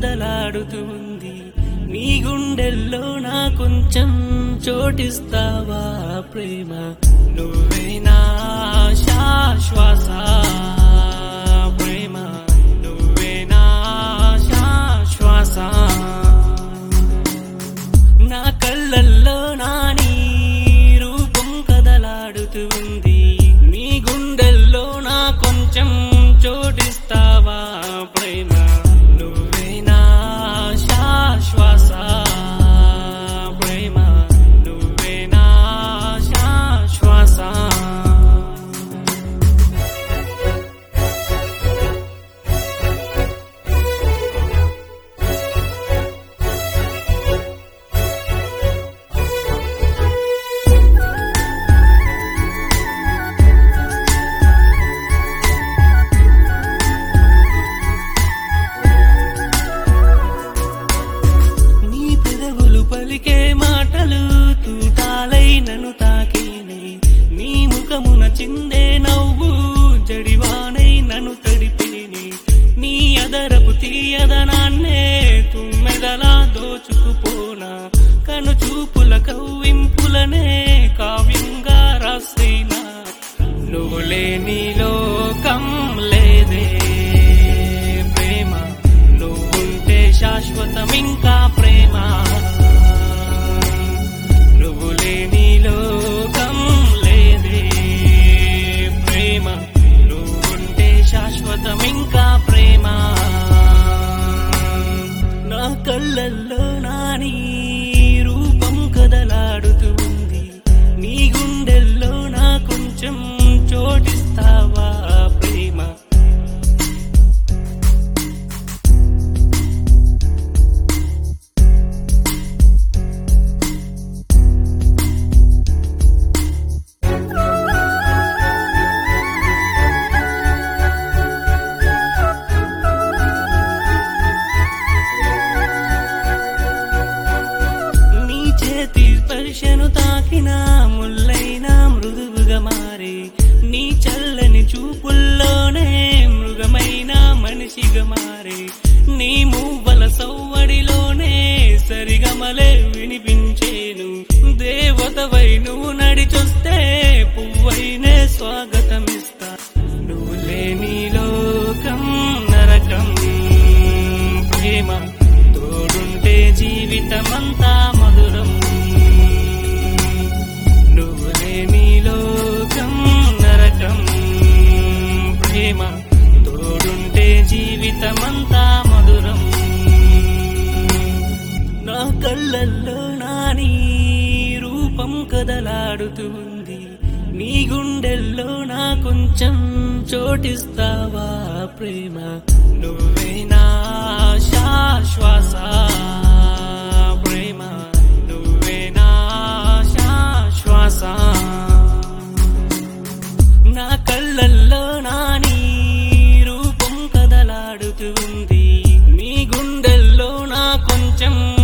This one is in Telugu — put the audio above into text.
కదలాడుతుంది నీ గుండెల్లో నా కొంచెం చోటిస్తావా ప్రేమ నువ్వే నా శాశ్వాస ప్రేమ నువ్వే నా శాశ్వాస నా కళ్ళల్లో నా నీ రూపం కదలాడుతూ ఉంది నీ గుండెల్లో నా కొంచెం చోటిస్తావా ప్రేమ నువ్వే నా శాశ్వాస ప్రేమ నువ్వే నా శాశ్వాస నీ పెదవులు పలికే మాటలు తూటాలై నన్ను తాకేనే నీ ముఖమున చిందే నవ్వు జడివానై నన్ను తడిపేనే నీ అదరపు తీయదనాన్నే తుమ్మెదలా దోచుకుపోనా కను చూపుల కవ్వింపులనే కావ్యంగా రాసేనా నువ్వు లేని లోకం లేదే ప్రేమ నువ్వుంటే శాశ్వతం ఇంకా ప్రేమ నువ్వు లేని లోకం లేదే ప్రేమ నువ్వుంటే శాశ్వతం ఇంకా ప్రేమ నా కళ్ళల్లో నా నీ రూపం కదలాడుతుంది నీ గుండెల్లో నా కొంచెం చోటిస్తావా ప్రేమ నీ చేతి స్పర్శను తాకిన ముల్లైన మృదువుగా మారి నీ చల్లని చూపుల్లోనే మృగమైన మనిషిగా మారి నీ మువ్వల సవ్వడిలోనే సరిగమలే వినిపించేను దేవతవై నువ్వు నడిచొస్తే పువ్వైనే స్వాగతమిస్తా నువ్వు లేని లోకం నరకం ప్రేమ తోడుంటే జీవితమంతా మధురం నువ్వు లేని లోకం నరకం ప్రేమ తోడుంటే జీవితమంతా మధురం నా కళ్ళల్లో నా నీ రూపం కదలాడుతుంది నీ గుండెల్లో నా కొంచెం చోటిస్తావా ప్రేమ నువ్వే నా శాశ్వాస ప్రేమ నువ్వే నా శాశ్వాస నా కళ్ళల్లో నా నీ రూపం కదలాడుతుంది నీ గుండెల్లో నా కొంచెం